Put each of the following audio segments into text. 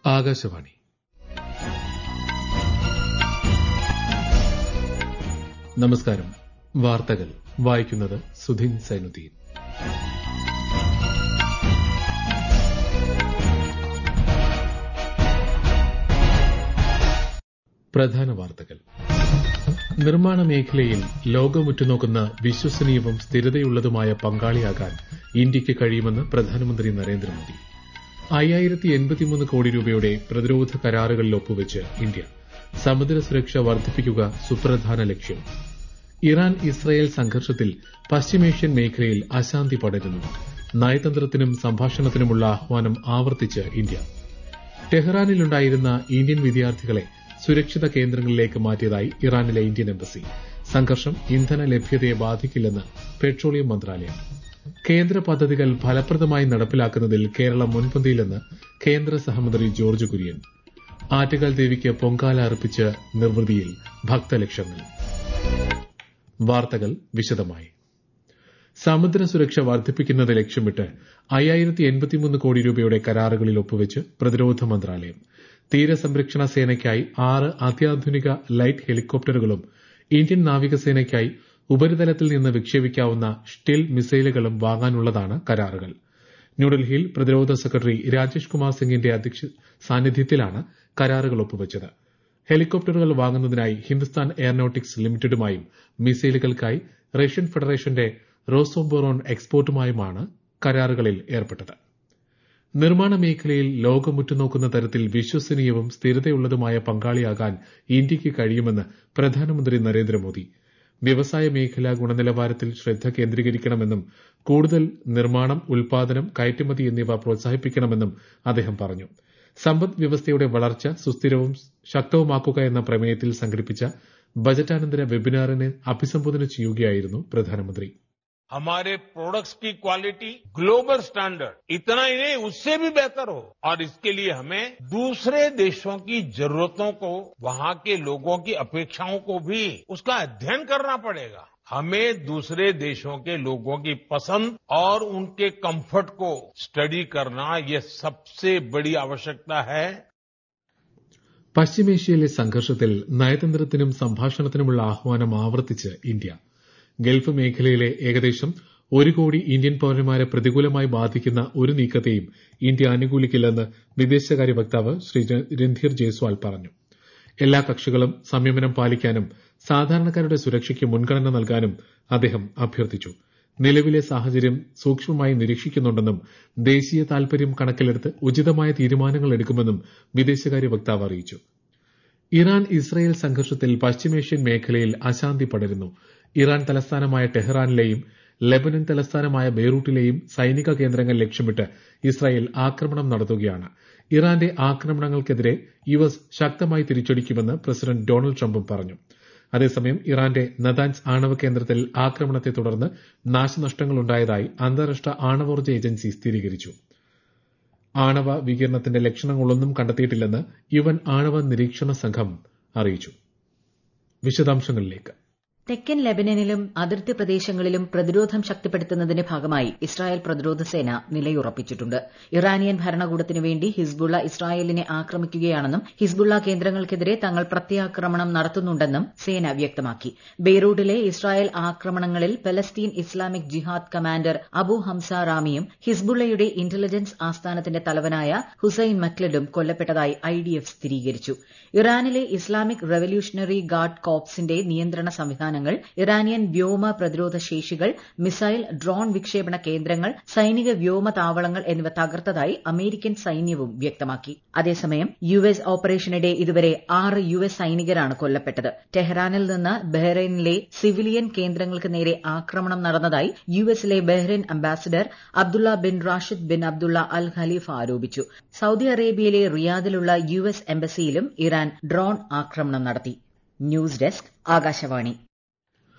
ആകാശവാണി നമസ്കാരം വാർത്തകൾ വായിക്കുന്നത് സുധിൻ സൈനുദ്ദീൻ പ്രധാന വാർത്തകൾ നിർമ്മാണ മേഖലയിൽ ലോകം ഉറ്റുനോക്കുന്ന വിശ്വസനീയവും സ്ഥിരതയുള്ളതുമായ പങ്കാളിയാകാൻ ഇന്ത്യയ്ക്ക് കഴിയുമെന്ന് പ്രധാനമന്ത്രി നരേന്ദ്രമോദി അയ്യായിരത്തി എൺപത്തിമൂന്ന് കോടി രൂപയുടെ പ്രതിരോധ കരാറുകളിൽ ഒപ്പുവെച്ച് ഇന്ത്യ സമുദ്ര സുരക്ഷ വർദ്ധിപ്പിക്കുക സുപ്രധാന ലക്ഷ്യം ഇറാൻ ഇസ്രയേൽ സംഘർഷത്തിൽ പശ്ചിമേഷ്യൻ മേഖലയിൽ അശാന്തി പടരുന്നു നയതന്ത്രത്തിനും സംഭാഷണത്തിനുമുള്ള ആഹ്വാനം ആവർത്തിച്ച് ഇന്ത്യ ടെഹ്റാനിലുണ്ടായിരുന്ന ഇന്ത്യൻ വിദ്യാർത്ഥികളെ സുരക്ഷിത കേന്ദ്രങ്ങളിലേക്ക് മാറ്റിയതായി ഇറാനിലെ ഇന്ത്യൻ എംബസി സംഘർഷം ഇന്ധന ലഭ്യതയെ ബാധിക്കില്ലെന്ന് പെട്രോളിയം മന്ത്രാലയം കേന്ദ്ര പദ്ധതികൾ ഫലപ്രദമായി നടപ്പിലാക്കുന്നതിൽ കേരളം മുൻപന്തിയിലെന്ന് കേന്ദ്ര സഹമന്ത്രി ജോർജ് കുര്യൻ ആറ്റുകാൽ ദേവിക്ക് പൊങ്കാല അർപ്പിച്ച് നിർവൃതിയിൽ ഭക്തലക്ഷങ്ങൾ വാർത്തകൾ വിശദമായി സമുദ്ര സുരക്ഷ വർദ്ധിപ്പിക്കുന്നത് ലക്ഷ്യമിട്ട് അയ്യായിരത്തി എൺപത്തിമൂന്ന് കോടി രൂപയുടെ കരാറുകളിൽ ഒപ്പുവെച്ച് പ്രതിരോധ മന്ത്രാലയം തീരസംരക്ഷണ സേനയ്ക്കായി ആറ് അത്യാധുനിക ലൈറ്റ് ഹെലികോപ്റ്ററുകളും ഇന്ത്യൻ നാവികസേനയ്ക്കായി ഉപരിതലത്തിൽ നിന്ന് വിക്ഷേപിക്കാവുന്ന ഷ്ടിൽ മിസൈലുകളും വാങ്ങാനുള്ളതാണ് കരാറുകൾ ന്യൂഡൽഹിയിൽ പ്രതിരോധ സെക്രട്ടറി രാജേഷ് കുമാർ സിംഗിന്റെ അധ്യക്ഷ സാന്നിധ്യത്തിലാണ് കരാറുകൾ ഒപ്പുവച്ചത് ഹെലികോപ്റ്ററുകൾ വാങ്ങുന്നതിനായി ഹിന്ദുസ്ഥാൻ എയറോനോട്ടിക്സ് ലിമിറ്റഡുമായും മിസൈലുകൾക്കായി റഷ്യൻ ഫെഡറേഷന്റെ റോസോബോറോൺ എക്സ്പോർട്ടുമായുമാണ് കരാറുകളിൽ ഏർപ്പെട്ടത് നിർമ്മാണ മേഖലയിൽ ലോകമുറ്റുനോക്കുന്ന തരത്തിൽ വിശ്വസനീയവും സ്ഥിരതയുള്ളതുമായ പങ്കാളിയാകാൻ ഇന്ത്യയ്ക്ക് കഴിയുമെന്ന് പ്രധാനമന്ത്രി നരേന്ദ്രമോദി വ്യവസായ മേഖല ഗുണനിലവാരത്തിൽ ശ്രദ്ധ കേന്ദ്രീകരിക്കണമെന്നും കൂടുതൽ നിർമ്മാണം ഉൽപാദനം കയറ്റുമതി എന്നിവ പ്രോത്സാഹിപ്പിക്കണമെന്നും അദ്ദേഹം പറഞ്ഞു സമ്പദ് വ്യവസ്ഥയുടെ വളർച്ച സുസ്ഥിരവും ശക്തവുമാക്കുക എന്ന പ്രമേയത്തിൽ സംഘടിപ്പിച്ച ബജറ്റാനന്തര വെബിനാറിനെ അഭിസംബോധന ചെയ്യുകയായിരുന്നു പ്രധാനമന്ത്രി हमारे प्रोडक्ट्स की क्वालिटी ग्लोबल स्टैंडर्ड इतना ही नहीं उससे भी बेहतर हो और इसके लिए हमें दूसरे देशों की जरूरतों को वहां के लोगों की अपेक्षाओं को भी उसका अध्ययन करना पड़ेगा हमें दूसरे देशों के लोगों की पसंद और उनके कंफर्ट को स्टडी करना ये सबसे बड़ी आवश्यकता है പശ്ചിമേഷ്യയിലെ സംഘർഷത്തിൽ നയതന്ത്രത്തിനും സംഭാഷണത്തിനുമുള്ള ആഹ്വാനം ആവർത്തിച്ച് ഇന്ത്യ ഗൾഫ് മേഖലയിലെ ഏകദേശം ഒരു കോടി ഇന്ത്യൻ പൌരന്മാരെ പ്രതികൂലമായി ബാധിക്കുന്ന ഒരു നീക്കത്തെയും ഇന്ത്യ അനുകൂലിക്കില്ലെന്ന് വിദേശകാര്യ വക്താവ് ശ്രീ രൺധീർ ജയ്സ്വാൾ പറഞ്ഞു എല്ലാ കക്ഷികളും സംയമനം പാലിക്കാനും സാധാരണക്കാരുടെ സുരക്ഷയ്ക്ക് മുൻഗണന നൽകാനും അദ്ദേഹം അഭ്യർത്ഥിച്ചു നിലവിലെ സാഹചര്യം സൂക്ഷ്മമായി നിരീക്ഷിക്കുന്നുണ്ടെന്നും ദേശീയ താൽപര്യം കണക്കിലെടുത്ത് ഉചിതമായ തീരുമാനങ്ങൾ എടുക്കുമെന്നും വിദേശകാര്യ വക്താവ് അറിയിച്ചു ഇറാൻ ഇസ്രയേൽ സംഘർഷത്തിൽ പശ്ചിമേഷ്യൻ മേഖലയിൽ അശാന്തി പടരുന്നു ഇറാൻ തലസ്ഥാനമായ ടെഹ്റാനിലെയും ലെബനൻ തലസ്ഥാനമായ ബെയ്റൂട്ടിലെയും സൈനിക കേന്ദ്രങ്ങൾ ലക്ഷ്യമിട്ട് ഇസ്രായേൽ ആക്രമണം നടത്തുകയാണ് ഇറാന്റെ ആക്രമണങ്ങൾക്കെതിരെ യു എസ് ശക്തമായി തിരിച്ചടിക്കുമെന്ന് പ്രസിഡന്റ് ഡൊണാൾഡ് ട്രംപും പറഞ്ഞു അതേസമയം ഇറാന്റെ നദാൻസ് ആണവ കേന്ദ്രത്തിൽ ആക്രമണത്തെ തുടർന്ന് നാശനഷ്ടങ്ങളുണ്ടായതായി അന്താരാഷ്ട്ര ആണവോർജ്ജ ഏജൻസി സ്ഥിരീകരിച്ചു ആണവ വികിരണത്തിന്റെ ലക്ഷണങ്ങളൊന്നും കണ്ടെത്തിയിട്ടില്ലെന്ന് യുവൻ ആണവ നിരീക്ഷണ സംഘം അറിയിച്ചു വിശദാംശങ്ങളിലേക്ക് തെക്കൻ ലെബനനിലും അതിർത്തി പ്രദേശങ്ങളിലും പ്രതിരോധം ശക്തിപ്പെടുത്തുന്നതിന്റെ ഭാഗമായി ഇസ്രായേൽ പ്രതിരോധ സേന നിലയുറപ്പിച്ചിട്ടുണ്ട് ഇറാനിയൻ ഭരണകൂടത്തിനു വേണ്ടി ഹിസ്ബുള്ള ഇസ്രായേലിനെ ആക്രമിക്കുകയാണെന്നും ഹിസ്ബുള്ള കേന്ദ്രങ്ങൾക്കെതിരെ തങ്ങൾ പ്രത്യാക്രമണം നടത്തുന്നുണ്ടെന്നും സേന വ്യക്തമാക്കി ബെയ്റൂട്ടിലെ ഇസ്രായേൽ ആക്രമണങ്ങളിൽ Palestine Islamic Jihad commander Abu Hamza റാമിയും ഹിസ്ബുള്ളയുടെ ഇന്റലിജൻസ് ആസ്ഥാനത്തിന്റെ തലവനായ ഹുസൈൻ മക്ലഡും കൊല്ലപ്പെട്ടതായി ഐഡിഎഫ് സ്ഥിരീകരിച്ചു ഇറാനിലെ ഇസ്ലാമിക് റവല്യൂഷണറി ഗാർഡ് കോപ്സിന്റെ നിയന്ത്രണ സംവിധാനങ്ങൾ ഇറാനിയൻ വ്യോമ പ്രതിരോധ ശേഷികൾ മിസൈൽ ഡ്രോൺ വിക്ഷേപണ കേന്ദ്രങ്ങൾ സൈനിക വ്യോമ താവളങ്ങൾ എന്നിവ തകർത്തതായി അമേരിക്കൻ സൈന്യവും വ്യക്തമാക്കി അതേസമയം യു എസ് ഓപ്പറേഷനിടെ ഇതുവരെ ആറ് യു എസ് സൈനികരാണ് കൊല്ലപ്പെട്ടത് ടെഹ്റാനിൽ നിന്ന് ബഹ്റൈനിലെ സിവിലിയൻ കേന്ദ്രങ്ങൾക്ക് നേരെ ആക്രമണം നടന്നതായി യു എസിലെ Bahrain ambassador Abdullah bin Rashid bin Abdullah al Khalifa ആരോപിച്ചു സൌദി അറേബ്യയിലെ റിയാദിലുള്ള യു എസ് എംബസിയിലും ഇറാൻ ഡ്രോൺ ആക്രമണം നടത്തി ന്യൂസ് ഡെസ്ക് ആകാശവാണി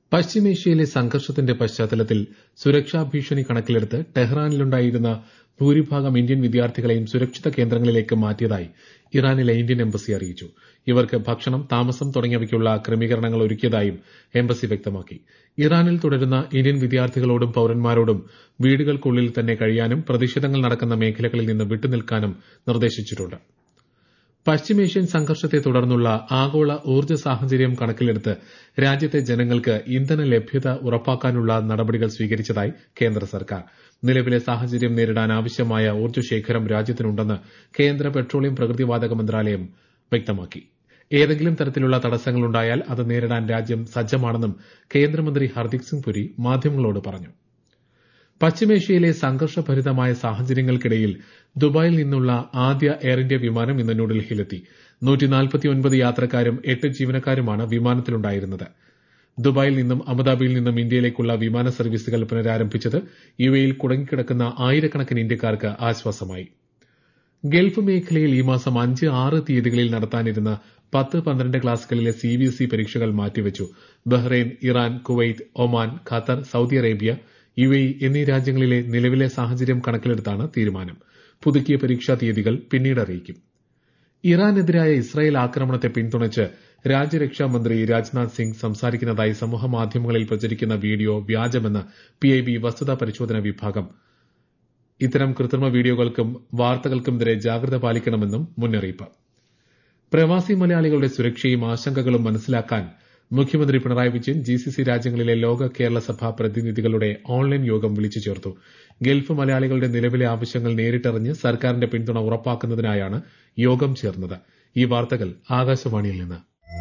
പശ്ചിമേഷ്യയിലെ സംഘർഷത്തിന്റെ പശ്ചാത്തലത്തിൽ സുരക്ഷാ ഭീഷണി കണക്കിലെടുത്ത് ടെഹ്റാനിലുണ്ടായിരുന്ന ഭൂരിഭാഗം ഇന്ത്യൻ വിദ്യാർത്ഥികളെയും സുരക്ഷിത കേന്ദ്രങ്ങളിലേക്ക് മാറ്റിയതായി ഇറാനിലെ ഇന്ത്യൻ എംബസി അറിയിച്ചു ഇവർക്ക് ഭക്ഷണം താമസം തുടങ്ങിയവയ്ക്കുള്ള ക്രമീകരണങ്ങൾ ഒരുക്കിയതായും എംബസി വ്യക്തമാക്കി ഇറാനിൽ തുടരുന്ന ഇന്ത്യൻ വിദ്യാർത്ഥികളോടും പൌരന്മാരോടും വീടുകൾക്കുള്ളിൽ തന്നെ കഴിയാനും പ്രതിഷേധങ്ങൾ നടക്കുന്ന മേഖലകളിൽ നിന്ന് വിട്ടുനിൽക്കാനും നിർദ്ദേശിച്ചിട്ടുണ്ട് പശ്ചിമേഷ്യൻ സംഘർഷത്തെ തുടർന്നുള്ള ആഗോള ഊർജ്ജ സാഹചര്യം കണക്കിലെടുത്ത് രാജ്യത്തെ ജനങ്ങൾക്ക് ഇന്ധന ലഭ്യത ഉറപ്പാക്കാനുള്ള നടപടികൾ സ്വീകരിച്ചതായി കേന്ദ്ര സർക്കാർ നിലവിലെ സാഹചര്യം നേരിടാൻ ആവശ്യമായ ഊർജ്ജശേഖരം രാജ്യത്തിനുണ്ടെന്ന് കേന്ദ്ര പെട്രോളിയം പ്രകൃതിവാതക മന്ത്രാലയം വ്യക്തമാക്കി ഏതെങ്കിലും തരത്തിലുള്ള തടസ്സങ്ങളുണ്ടായാൽ അത് നേരിടാൻ രാജ്യം സജ്ജമാണെന്നും കേന്ദ്രമന്ത്രി ഹർദീപ് സിംഗ് പുരി മാധ്യമങ്ങളോട് പറഞ്ഞു പശ്ചിമേഷ്യയിലെ സംഘർഷഭരിതമായ സാഹചര്യങ്ങൾക്കിടയിൽ ദുബായിൽ നിന്നുള്ള ആദ്യ എയർ ഇന്ത്യ വിമാനം ഇന്ന് ന്യൂഡൽഹിയിലെത്തി യാത്രക്കാരും എട്ട് ജീവനക്കാരുമാണ് വിമാനത്തിലുണ്ടായിരുന്നത് ദുബായിൽ നിന്നും അബുദാബിയിൽ നിന്നും ഇന്ത്യയിലേക്കുള്ള വിമാന സർവീസുകൾ പുനരാരംഭിച്ചത് യുഎയിൽ കുടുങ്ങിക്കിടക്കുന്ന ആയിരക്കണക്കിന് ഇന്ത്യക്കാർക്ക് ആശ്വാസമായി ഗൾഫ് മേഖലയിൽ ഈ മാസം അഞ്ച് ആറ് തീയതികളിൽ നടത്താനിരുന്ന പത്ത് പന്ത്രണ്ട് ക്ലാസുകളിലെ സിബിഎസ്ഇ പരീക്ഷകൾ മാറ്റിവച്ചു Bahrain Iran Kuwait Oman Qatar Saudi Arabia UAE എന്നീ രാജ്യങ്ങളിലെ നിലവിലെ സാഹചര്യം കണക്കിലെടുത്താണ് തീരുമാനം പുതുക്കിയ പരീക്ഷാ തീയതികൾ പിന്നീട് അറിയിക്കും ഇറാനെതിരായ ഇസ്രായേൽ ആക്രമണത്തെ പിന്തുണച്ച് രാജ്യരക്ഷാ മന്ത്രി രാജ്നാഥ് സിംഗ് സംസാരിക്കുന്നതായി സമൂഹമാധ്യമങ്ങളിൽ പ്രചരിക്കുന്ന വീഡിയോ വ്യാജമെന്ന് പിഐബി വസ്തുതാ പരിശോധന വിഭാഗം ഇത്തരം കൃത്രിമ വീഡിയോകൾക്കും വാർത്തകൾക്കുമെതിരെ ജാഗ്രത പാലിക്കണമെന്നും മുന്നറിയിപ്പ് പ്രവാസി മലയാളികളുടെ സുരക്ഷയും ആശങ്കകളും മനസ്സിലാക്കാൻ മുഖ്യമന്ത്രി പിണറായി വിജയൻ ജിസിസി രാജ്യങ്ങളിലെ ലോക കേരള സഭ പ്രതിനിധികളുടെ ഓൺലൈൻ യോഗം വിളിച്ചു ചേർത്തു ഗൾഫ് മലയാളികളുടെ നിലവിലെ ആവശ്യങ്ങൾ നേരിട്ടറിഞ്ഞ് സർക്കാരിന്റെ പിന്തുണ ഉറപ്പാക്കുന്നതിനായാണ് യോഗം ചേർന്നത് ഈ വാർത്തകൾ ആകാശവാണിയിൽ നിന്ന്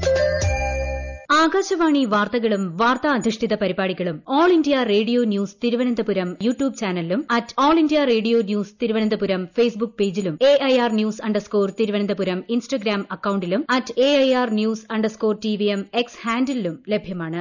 ആകാശവാണി വാർത്തകളും വാർത്താ അധിഷ്ഠിത പരിപാടികളും all India radio news Thiruvananthapuram YouTube ചാനലിലും at all India radio news Thiruvananthapuram Facebook പേജിലും A I R news underscore Thiruvananthapuram Instagram അക്കൌണ്ടിലും at A I R news underscore T V M X ഹാൻഡിലും ലഭ്യമാണ്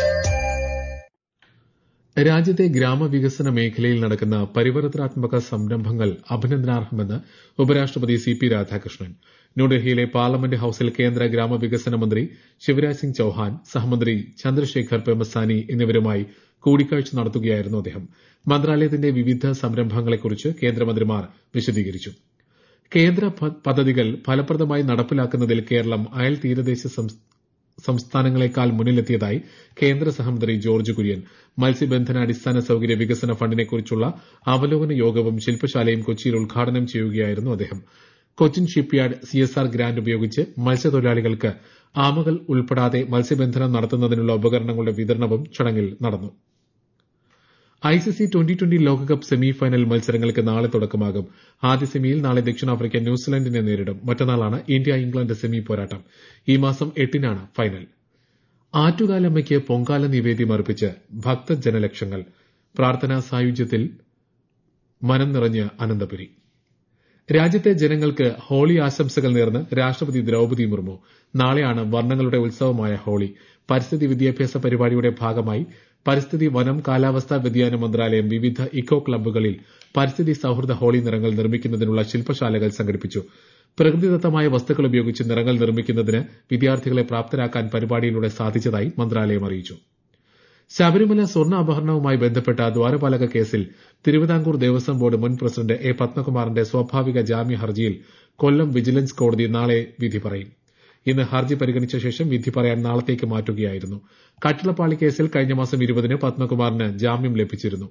രാജ്യത്തെ ഗ്രാമവികസന മേഖലയിൽ നടക്കുന്ന പരിവർത്തനാത്മക സംരംഭങ്ങൾ അഭിനന്ദനാർഹമെന്ന് ഉപരാഷ്ട്രപതി സി പി രാധാകൃഷ്ണൻ ന്യൂഡൽഹിയിലെ പാർലമെന്റ് ഹൌസിൽ കേന്ദ്ര ഗ്രാമവികസന മന്ത്രി ശിവരാജ് സിംഗ് ചൌഹാൻ സഹമന്ത്രി ചന്ദ്രശേഖർ പെമസാനി എന്നിവരുമായി കൂടിക്കാഴ്ച നടത്തുകയായിരുന്നു അദ്ദേഹം മന്ത്രാലയത്തിന്റെ വിവിധ സംരംഭങ്ങളെക്കുറിച്ച് കേന്ദ്രമന്ത്രിമാർ വിശദീകരിച്ചു കേന്ദ്ര പദ്ധതികൾ ഫലപ്രദമായി നടപ്പിലാക്കുന്നതിൽ കേരളം അയൽ തീരദേശ സംസ്ഥാനങ്ങളെക്കാൾ മുന്നിലെത്തിയതായി കേന്ദ്ര സഹമന്ത്രി ജോർജ് കുര്യൻ മത്സ്യബന്ധന അടിസ്ഥാന സൌകര്യ വികസന ഫണ്ടിനെക്കുറിച്ചുള്ള അവലോകന യോഗവും ശില്പശാലയും കൊച്ചിയിൽ ഉദ്ഘാടനം ചെയ്യുകയായിരുന്നു അദ്ദേഹം കൊച്ചിൻ ഷിപ്പ്യാർഡ് സിഎസ്ആർ ഗ്രാന്റ് ഉപയോഗിച്ച് മത്സ്യത്തൊഴിലാളികൾക്ക് ആമകൾ ഉൾപ്പെടാതെ മത്സ്യബന്ധനം നടത്തുന്നതിനുള്ള ഉപകരണങ്ങളുടെ വിതരണവും ചടങ്ങിൽ നടന്നു ഐസിസി ട്വന്റി ട്വന്റി ലോകകപ്പ് സെമി ഫൈനൽ മത്സരങ്ങൾക്ക് നാളെ തുടക്കമാകും ആദ്യ സെമിയിൽ നാളെ ദക്ഷിണാഫ്രിക്ക ന്യൂസിലൻഡിനെ നേരിടും മറ്റന്നാളാണ് ഇന്ത്യ ഇംഗ്ലണ്ട് സെമി പോരാട്ടം ഈ മാസം എട്ടിനാണ് ഫൈനൽ ആറ്റുകാലമ്മയ്ക്ക് പൊങ്കാല നിവേദ്യം അർപ്പിച്ച് ഭക്തജനലക്ഷങ്ങൾ പ്രാർത്ഥനാ സായുജ്യത്തിൽ മനം നിറഞ്ഞ് അനന്തപുരി രാജ്യത്തെ ജനങ്ങൾക്ക് ഹോളി ആശംസകൾ നേർന്ന് രാഷ്ട്രപതി ദ്രൌപതി മുർമു നാളെയാണ് വർണ്ണങ്ങളുടെ ഉത്സവമായ ഹോളി പരിസ്ഥിതി വിദ്യാഭ്യാസ പരിപാടിയുടെ ഭാഗമായി പരിസ്ഥിതി വനം കാലാവസ്ഥാ വ്യതിയാന മന്ത്രാലയം വിവിധ ഇക്കോ ക്ലബ്ബുകളിൽ പരിസ്ഥിതി സൌഹൃദ ഹോളി നിറങ്ങൾ നിർമ്മിക്കുന്നതിനുള്ള ശില്പശാലകൾ സംഘടിപ്പിച്ചു പ്രകൃതിദത്തമായ വസ്തുക്കൾ ഉപയോഗിച്ച് നിറങ്ങൾ നിർമ്മിക്കുന്നതിന് വിദ്യാർത്ഥികളെ പ്രാപ്തരാക്കാൻ പരിപാടിയിലൂടെ സാധിച്ചതായി മന്ത്രാലയം അറിയിച്ചു ശബരിമല സ്വർണ്ണ അപഹരണവുമായി ബന്ധപ്പെട്ട ദ്വാരപാലക കേസിൽ തിരുവിതാംകൂർ ദേവസ്വം ബോർഡ് മുൻ പ്രസിഡന്റ് എ പത്മകുമാറിന്റെ സ്വാഭാവിക ജാമ്യ ഹർജിയിൽ കൊല്ലം വിജിലൻസ് കോടതി നാളെ വിധി പറയും ഇന്ന് ഹർജി പരിഗണിച്ച ശേഷം വിധി പറയാൻ നാളത്തേക്ക് മാറ്റുകയായിരുന്നു കട്ടിളപ്പാളി കേസിൽ കഴിഞ്ഞ മാസം ഇരുപതിന് പത്മകുമാറിന് ജാമ്യം ലഭിച്ചിരുന്നു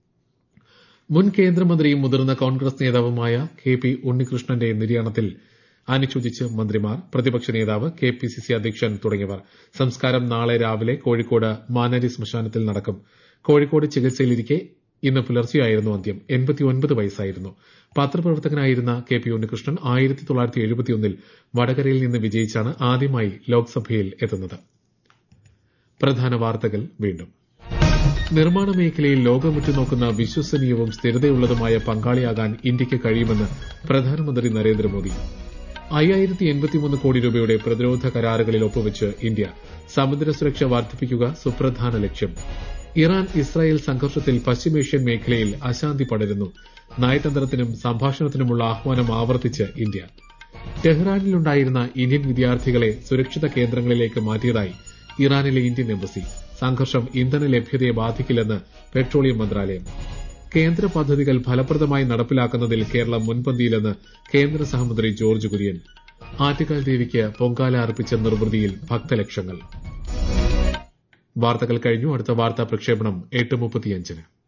മുൻ കേന്ദ്രമന്ത്രിയും മുതിർന്ന കോൺഗ്രസ് നേതാവുമായ കെ പി ഉണ്ണികൃഷ്ണന്റെ നിര്യാണത്തിൽ അനുശോചിച്ച് മന്ത്രിമാർ പ്രതിപക്ഷ നേതാവ് കെ പി സി സി അധ്യക്ഷൻ തുടങ്ങിയവർ സംസ്കാരം നാളെ രാവിലെ കോഴിക്കോട് മാനരി ശ്മശാനത്തിൽ നടക്കും കോഴിക്കോട് ചികിത്സയിലിരിക്കെ ഇന്ന് പുലർച്ചെയായിരുന്നു അന്ത്യം എൺപത്തിയൊൻപത് വയസ്സായിരുന്നു പത്രപ്രവർത്തകനായിരുന്ന കെ പി ഉണ്ണികൃഷ്ണൻ ആയിരത്തി തൊള്ളായിരത്തി എഴുപത്തിയൊന്നിൽ വടകരയിൽ നിന്ന് വിജയിച്ചാണ് ആദ്യമായി ലോക്സഭയിൽ എത്തുന്നത് പ്രധാന വാർത്തകൾ വീണ്ടും നിർമ്മാണ മേഖലയിൽ ലോകമുറ്റുനോക്കുന്ന വിശ്വസനീയവും സ്ഥിരതയുള്ളതുമായ പങ്കാളിയാകാൻ ഇന്ത്യയ്ക്ക് കഴിയുമെന്ന് പ്രധാനമന്ത്രി നരേന്ദ്രമോദി അയ്യായിരത്തി എൺപത്തിമൂന്ന് കോടി രൂപയുടെ പ്രതിരോധ കരാറുകളിൽ ഒപ്പുവച്ച് ഇന്ത്യ സമുദ്ര സുരക്ഷ വർദ്ധിപ്പിക്കുക സുപ്രധാന ലക്ഷ്യം ഇറാൻ ഇസ്രായേൽ സംഘർഷത്തിൽ പശ്ചിമേഷ്യൻ മേഖലയിൽ അശാന്തി പടരുന്നു നയതന്ത്രത്തിനും സംഭാഷണത്തിനുമുള്ള ആഹ്വാനം ആവർത്തിച്ച് ഇന്ത്യ ടെഹ്റാനിലുണ്ടായിരുന്ന ഇന്ത്യൻ വിദ്യാർത്ഥികളെ സുരക്ഷിത കേന്ദ്രങ്ങളിലേക്ക് മാറ്റിയതായി ഇറാനിലെ ഇന്ത്യൻ എംബസി സംഘർഷം ഇന്ധന ലഭ്യതയെ ബാധിക്കില്ലെന്ന് പെട്രോളിയം മന്ത്രാലയം കേന്ദ്ര പദ്ധതികൾ ഫലപ്രദമായി നടപ്പിലാക്കുന്നതിൽ കേരളം മുൻപന്തിയിലെന്ന് കേന്ദ്ര സഹമന്ത്രി ജോർജ് കുര്യൻ ആറ്റുകാൽ ദേവിക്ക് പൊങ്കാല അർപ്പിച്ച നിർവൃതിയിൽ ഭക്തലക്ഷങ്ങൾ വാർത്തകൾ കഴിഞ്ഞു അടുത്ത വാർത്താ പ്രക്ഷേപണം എട്ട് മുപ്പത്തിയഞ്ചിന്